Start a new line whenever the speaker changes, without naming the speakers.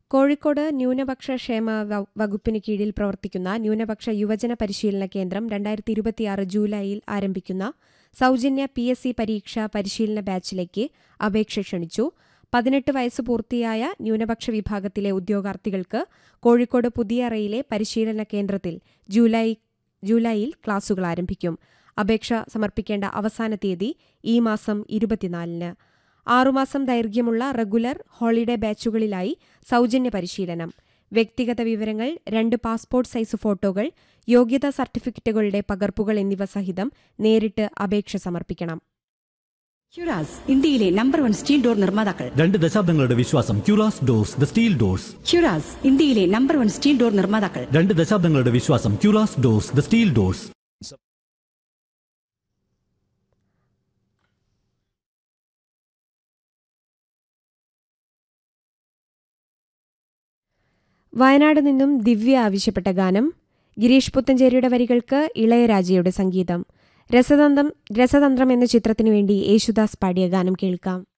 കോഴിക്കോട് ന്യൂനപക്ഷ ക്ഷേമ വ- വകുപ്പിന് കീഴിൽ പ്രവർത്തിക്കുന്ന ന്യൂനപക്ഷ യുവജന പരിശീലന കേന്ദ്രം രണ്ടായിരത്തി ഇരുപത്തിയാറ് ജൂലൈയിൽ ആരംഭിക്കുന്ന സൗജന്യ പി എസ് സി പരീക്ഷ പരിശീലന ബാച്ചിലേക്ക് അപേക്ഷ ക്ഷണിച്ചു പതിനെട്ട് വയസ്സ് പൂർത്തിയായ ന്യൂനപക്ഷ വിഭാഗത്തിലെ ഉദ്യോഗാർത്ഥികൾക്ക് കോഴിക്കോട് പുതിയറയിലെ പരിശീലന കേന്ദ്രത്തിൽ ജൂലൈ ജൂലൈയിൽ ക്ലാസുകൾ ആരംഭിക്കും അപേക്ഷ സമർപ്പിക്കേണ്ട അവസാന തീയതി ഈ മാസം ഇരുപത്തിനാലിന് ആറുമാസം ദൈർഘ്യമുള്ള റെഗുലർ ഹോളിഡേ ബാച്ചുകളിലായി സൗജന്യ പരിശീലനം വ്യക്തിഗത വിവരങ്ങൾ രണ്ട് പാസ്പോർട്ട് സൈസ് ഫോട്ടോകൾ യോഗ്യതാ സർട്ടിഫിക്കറ്റുകളുടെ പകർപ്പുകൾ എന്നിവ സഹിതം നേരിട്ട് അപേക്ഷ സമർപ്പിക്കണം
ക്യുറാസ് ഇന്ത്യയിലെ നമ്പർ വൺ സ്റ്റീൽ ഡോർ നിർമ്മാതാക്കൾ
രണ്ട് ദശാബ്ദങ്ങളുടെ വിശ്വാസം ക്യൂറാസ് ഡോർസ് ദ സ്റ്റീൽ ഡോർസ്
ക്യുറാസ് ഇന്ത്യയിലെ നമ്പർ വൺ സ്റ്റീൽ ഡോർ നിർമ്മാതാക്കൾ
രണ്ട് ദശാബ്ദങ്ങളുടെ വിശ്വാസം ക്യൂറാസ് doors the steel doors
Wayanad നിന്നും ദിവ്യ ആവശ്യപ്പെട്ട ഗാനം ഗിരീഷ് പുത്തഞ്ചേരിയുടെ വരികൾക്ക് ഇളയരാജയുടെ സംഗീതം രസതന്ത്രം രസതന്ത്രം എന്ന ചിത്രത്തിനു വേണ്ടി യേശുദാസ് പാടിയ ഗാനം കേൾക്കാം